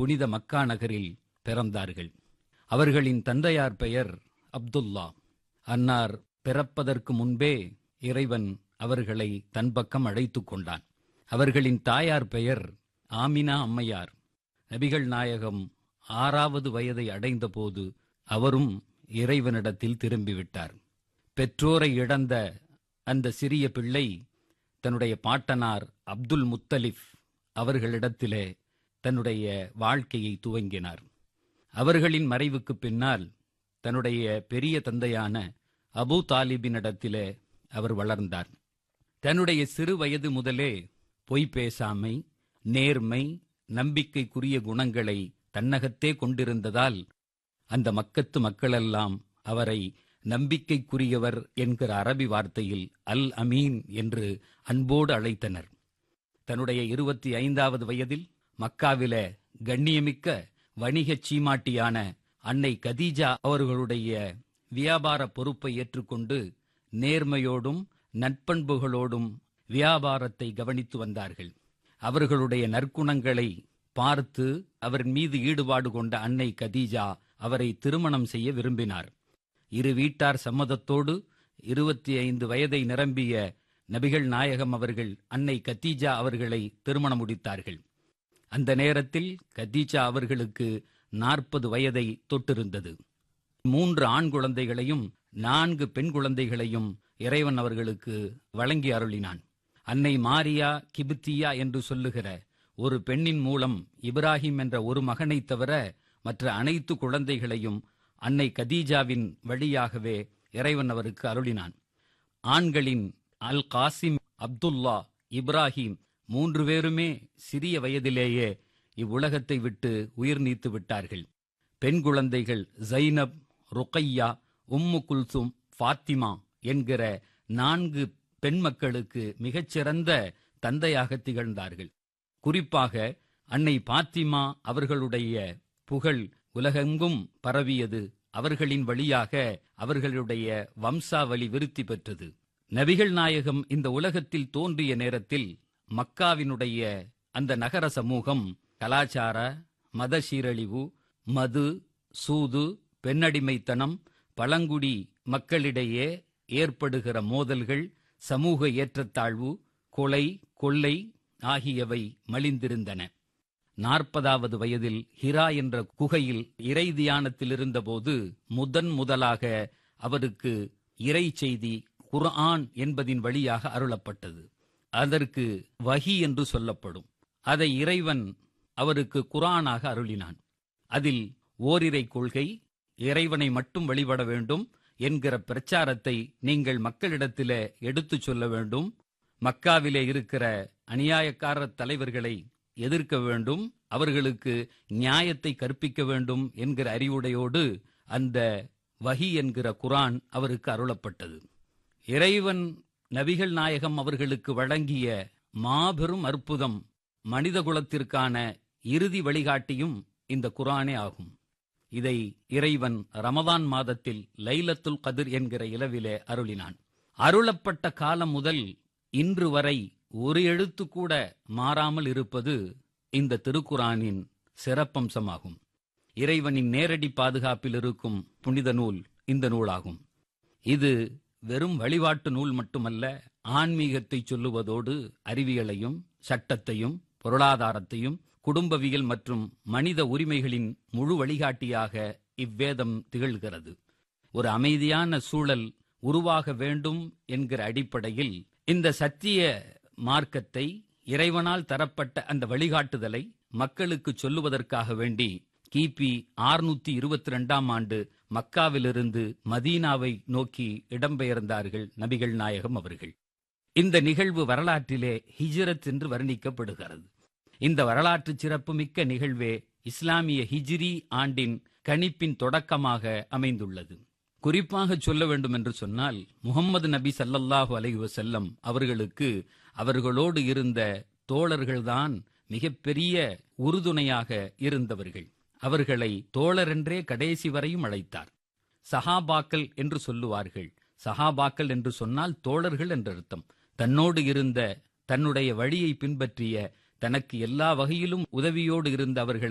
புனித மக்கா நகரில் பிறந்தார்கள் அவர்களின் தந்தையார் பெயர் அப்துல்லா அன்னார் பிறப்பதற்கு முன்பே இறைவன் அவர்களை தன் பக்கம் அழைத்துக் கொண்டான் அவர்களின் தாயார் பெயர் ஆமினா அம்மையார் நபிகள் நாயகம் ஆறாவது வயதை அடைந்தபோது அவரும் இறைவனிடத்தில் திரும்பிவிட்டார் பெற்றோரை இழந்த அந்த சிறிய பிள்ளை தன்னுடைய பாட்டனார் அப்துல் முத்தலிஃப் அவர்களிடத்திலே தன்னுடைய வாழ்க்கையை துவங்கினார் அவர்களின் மறைவுக்கு பின்னால் தன்னுடைய பெரிய தந்தையான அபு தாலிபினிடத்திலே அவர் வளர்ந்தார் தன்னுடைய சிறு வயது முதலே பொய் பேசாமை நேர்மை நம்பிக்கைக்குரிய குணங்களை தன்னகத்தே கொண்டிருந்ததால் அந்த மக்கத்து மக்களெல்லாம் அவரை நம்பிக்கைக்குரியவர் என்கிற அரபி வார்த்தையில் அல் அமீன் என்று அன்போடு அழைத்தனர் தன்னுடைய இருபத்தி ஐந்தாவது வயதில் மக்காவில கண்ணியமிக்க வணிகச் சீமாட்டியான அன்னை கதீஜா அவர்களுடைய வியாபார பொறுப்பை ஏற்றுக்கொண்டு நேர்மையோடும் நட்பண்புகளோடும் வியாபாரத்தை கவனித்து வந்தார்கள் அவர்களுடைய நற்குணங்களை பார்த்து அவர் மீது ஈடுபாடு கொண்ட அன்னை கதீஜா அவரை திருமணம் செய்ய விரும்பினார் இரு வீட்டார் சம்மதத்தோடு இருபத்தி ஐந்து வயதை நிரம்பிய நபிகள் நாயகம் அவர்கள் அன்னை கத்தீஜா அவர்களை திருமணம் முடித்தார்கள் அந்த நேரத்தில் கத்தீஜா அவர்களுக்கு நாற்பது வயதை தொட்டிருந்தது மூன்று ஆண் குழந்தைகளையும் நான்கு பெண் குழந்தைகளையும் இறைவன் அவர்களுக்கு வழங்கி அருளினான் அன்னை மாரியா கிபித்தியா என்று சொல்லுகிற ஒரு பெண்ணின் மூலம் இப்ராஹிம் என்ற ஒரு மகனைத் தவிர மற்ற அனைத்து குழந்தைகளையும் அன்னை கதீஜாவின் வழியாகவே இறைவன் அவருக்கு அருளினான் ஆண்களின் அல் காசிம் அப்துல்லா இப்ராஹிம் மூன்று பேருமே சிறிய வயதிலேயே இவ்வுலகத்தை விட்டு உயிர் நீத்து விட்டார்கள் பெண் குழந்தைகள் ஜைனப் ருக்கையா உம்மு குல்சும் ஃபாத்திமா என்கிற நான்கு பெண் மக்களுக்கு மிகச்சிறந்த தந்தையாக திகழ்ந்தார்கள் குறிப்பாக அன்னை பாத்திமா அவர்களுடைய புகழ் உலகெங்கும் பரவியது அவர்களின் வழியாக அவர்களுடைய வம்சாவளி விருத்தி பெற்றது நபிகள் நாயகம் இந்த உலகத்தில் தோன்றிய நேரத்தில் மக்காவினுடைய அந்த நகர சமூகம் கலாச்சார மத சீரழிவு மது சூது பெண்ணடிமைத்தனம் பழங்குடி மக்களிடையே ஏற்படுகிற மோதல்கள் சமூக ஏற்றத்தாழ்வு கொலை கொள்ளை ஆகியவை மலிந்திருந்தன நாற்பதாவது வயதில் ஹிரா என்ற குகையில் இறை தியானத்தில் இருந்தபோது முதன் முதலாக அவருக்கு இறை செய்தி குர்ஆன் என்பதின் வழியாக அருளப்பட்டது அதற்கு வஹி என்று சொல்லப்படும் அதை இறைவன் அவருக்கு குர்ஆனாக அருளினான் அதில் ஓரிரை கொள்கை இறைவனை மட்டும் வழிபட வேண்டும் என்கிற பிரச்சாரத்தை நீங்கள் மக்களிடத்திலே எடுத்துச் சொல்ல வேண்டும் மக்காவிலே இருக்கிற அநியாயக்கார தலைவர்களை எதிர்க்க வேண்டும் அவர்களுக்கு நியாயத்தை கற்பிக்க வேண்டும் என்கிற அறிவுடையோடு அந்த வஹி என்கிற குரான் அவருக்கு அருளப்பட்டது இறைவன் நபிகள் நாயகம் அவர்களுக்கு வழங்கிய மாபெரும் அற்புதம் மனித குலத்திற்கான இறுதி வழிகாட்டியும் இந்த குரானே ஆகும் இதை இறைவன் ரமதான் மாதத்தில் லைலத்துல் கதிர் என்கிற இலவிலே அருளினான் அருளப்பட்ட காலம் முதல் இன்று வரை ஒரு எழுத்து கூட மாறாமல் இருப்பது இந்த திருக்குரானின் சிறப்பம்சமாகும் இறைவனின் நேரடி பாதுகாப்பில் இருக்கும் புனித நூல் இந்த நூலாகும் இது வெறும் வழிபாட்டு நூல் மட்டுமல்ல ஆன்மீகத்தை சொல்லுவதோடு அறிவியலையும் சட்டத்தையும் பொருளாதாரத்தையும் குடும்பவியல் மற்றும் மனித உரிமைகளின் முழு வழிகாட்டியாக இவ்வேதம் திகழ்கிறது ஒரு அமைதியான சூழல் உருவாக வேண்டும் என்கிற அடிப்படையில் இந்த சத்திய மார்க்கத்தை இறைவனால் தரப்பட்ட அந்த வழிகாட்டுதலை மக்களுக்கு சொல்லுவதற்காக வேண்டி கிபி ஆறுநூத்தி இருபத்தி ரெண்டாம் ஆண்டு மக்காவிலிருந்து மதீனாவை நோக்கி இடம்பெயர்ந்தார்கள் நபிகள் நாயகம் அவர்கள் இந்த நிகழ்வு வரலாற்றிலே ஹிஜ்ரத் என்று வர்ணிக்கப்படுகிறது இந்த வரலாற்று சிறப்புமிக்க நிகழ்வே இஸ்லாமிய ஹிஜ்ரி ஆண்டின் கணிப்பின் தொடக்கமாக அமைந்துள்ளது குறிப்பாக சொல்ல வேண்டும் என்று சொன்னால் முகம்மது நபி சல்லல்லாஹு அலைஹி வஸல்லம் அவர்களுக்கு அவர்களோடு இருந்த தோழர்கள்தான் மிகப்பெரிய உறுதுணையாக இருந்தவர்கள் அவர்களை தோழரென்றே கடைசி வரையும் அழைத்தார் சஹாபாக்கள் என்று சொல்லுவார்கள் சஹாபாக்கள் என்று சொன்னால் தோழர்கள் என்று அர்த்தம் தன்னோடு இருந்த தன்னுடைய வழியை பின்பற்றிய தனக்கு எல்லா வகையிலும் உதவியோடு இருந்த அவர்களை